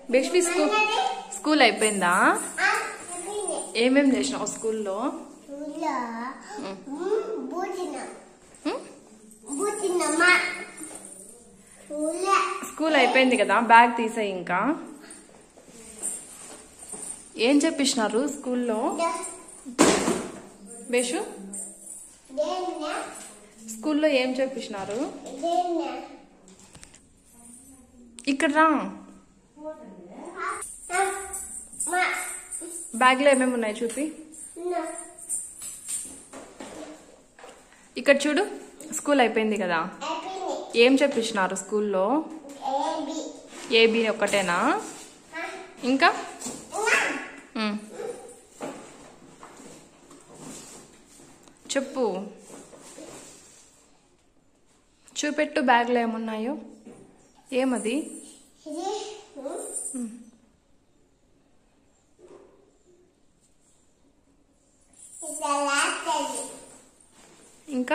బేష్వి school school అయిపోయిందా ఏమేం చేసినావు స్కూల్లో ఉమ్? స్కూల్ అయిపోయింది కదా బ్యాగ్ తీసేయి ఇంకా ఏం చెప్పించినారు స్కూల్లో బేషు స్కూల్లో ఏం చెప్పించినారు ఇక్కడ రా బ్యాగ్లో ఏమేమి ఉన్నాయి చూపి ఇక్కడ చూడు స్కూల్ అయిపోయింది కదా ఏం చెప్పించినారు స్కూల్లో ఏబీ ఒక్కటేనా ఇంకా ఉమ్. చెప్పు చూపెట్టు బ్యాగ్లో ఏమున్నాయో ఏమది ఇంకా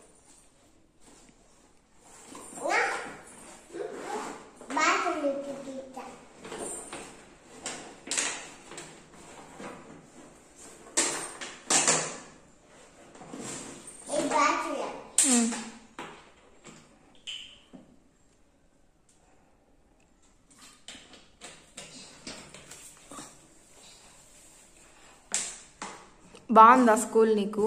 ఉమ్. బాగుందా స్కూల్ నీకు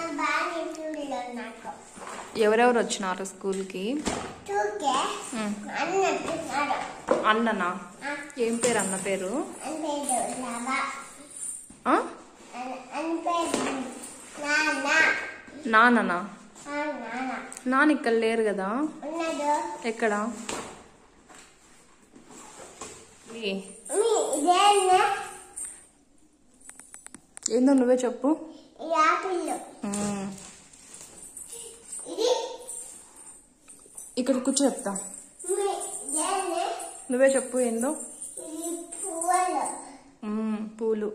నాకు ఎవరెవరు వచ్చినారు స్కూల్కి చూకే ఉమ్. అన్నట్టున్నాడు అన్ననా ఏం పేరు అన్న పేరు అంపేడు లావా ఆ? అంపేడు నాన్న నాన్ననా ఆ నాన్న నాన్న ఇక్కడ లేరు కదా ఉన్నాడు ఎక్కడ ఈ, మీ ఇదేనా ఏందో నువ్వే చెప్పు ఈ యాపిల్ ఉమ్. ఇది ఇక్కడ కూర్చో చెప్తా మీ ఇదేనా నువ్వే చెప్పు ఏందో ఇది పువ్వులు ఉమ్, పూలు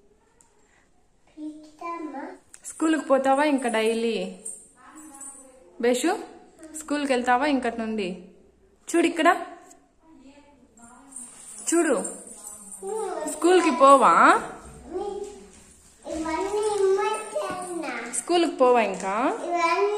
పిస్తామా స్కూల్కి పోతావా ఇంకా డైలీ బేషు స్కూల్కి వెళ్తావా ఇంకటి నుండి చూడు ఇక్కడ చూడు స్కూల్కి పోవా ఇవన్నీ ఇమ్మన్నా స్కూల్కి పోవా ఇంకా ఇవన్నీ